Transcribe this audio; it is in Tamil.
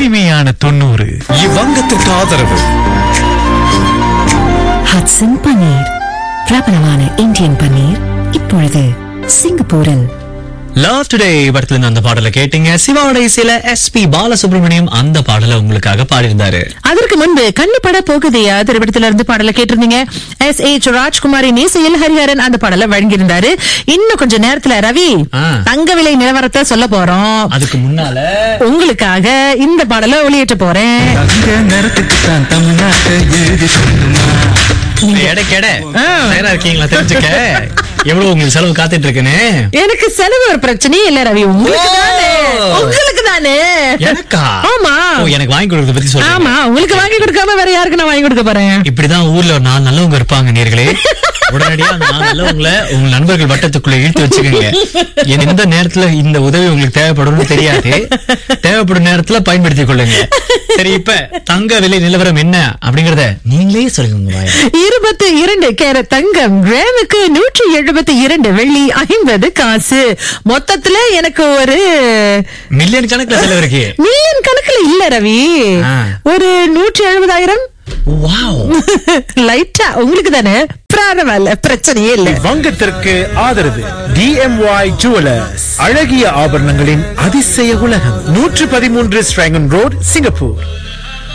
இனிமையான தொண்ணூறு இவ்வங்கத்திற்கு ஆதரவு ஹட்சன் பன்னீர் பிரபலமான இந்தியன் பன்னீர் இப்பொழுது சிங்கப்பூரில் லவ் டுடே படத்துல இருந்து அந்த பாடலை கேட்டீங்க சிவாவோட இசையில எஸ்பி பாலசுப்ரமணியம் அந்த பாடலை உங்களுக்காக பாடியிருந்தாரு அதற்கு முன்பு கண்ணு பட போகுதையா திரைப்படத்துல இருந்து பாடலை கேட்டிருந்தீங்க எஸ் ஏ ராஜ்குமாரின் இசையில் ஹரிஹரன் அந்த பாடலை வழங்கியிருந்தாரு இன்னும் கொஞ்ச நேரத்துல ரவி ஆ. தங்க விலை நிலவரத்தை சொல்ல போறோம் அதுக்கு முன்னால உங்களுக்காக இந்த பாடலை வெளியேற்ற போறேன் தங்க நேரத்துக்கு தான் தமிழ்நாட்டை எழுதி சொல்லுமா எடை கெட நேரா இருக்கீங்களா தெரிஞ்சுக்க எவ்வளவு உங்களுக்கு செலவு காத்துட்டு இருக்குன்னு எனக்கு செலவு ஒரு பிரச்சனையே இல்ல ரவி உங்களுக்கு தானே ஓ. உங்களுக்கு தானே எனக்கா ஆமா ஓ எனக்கு வாங்கி கொடுக்கறத பத்தி சொல்றேன் ஆமா உங்களுக்கு வாங்கி கொடுக்காம வேற யாருக்கு நான் வாங்கி கொடுக்க போறேன் இப்படிதான் ஊர்ல ஒரு நாலு நல்லவங்க இருப்பாங்க நேர்களே உடனடியா அந்த நாலு நல்லவங்களை உங்க நண்பர்கள் வட்டத்துக்குள்ள இழுத்து வச்சுக்கோங்க எந்த நேரத்துல இந்த உதவி உங்களுக்கு தேவைப்படும்னு தெரியாது தேவைப்படும் நேரத்துல பயன்படுத்திக் கொள்ளுங்க சரி இப்ப தங்க விலை நிலவரம் என்ன அப்படிங்கறத நீங்களே சொல்லுங்க உங்க வாயால. இருபத்தி இரண்டு கேரட் தங்கம் கிராமுக்கு நூற்றி எழுபத்தி இரண்டு வெள்ளி ஐம்பது காசு மொத்தத்துல எனக்கு ஒரு மில்லியன் கணக்குல செலவு இருக்கு மில்லியன் கணக்குல இல்ல ரவி ஆ. ஒரு நூற்றி எழுபதாயிரம் வாவ் லைட்டா உங்களுக்கு தானே பரவாயில்ல பிரச்சனையே இல்ல வங்கத்திற்கு ஆதரவு டிஎம்ஒய் ஜுவலர்ஸ் அழகிய ஆபரணங்களின் அதிசய உலகம் நூற்று பதிமூன்று ஸ்ட்ராங்கன் ரோட் சிங்கப்பூர்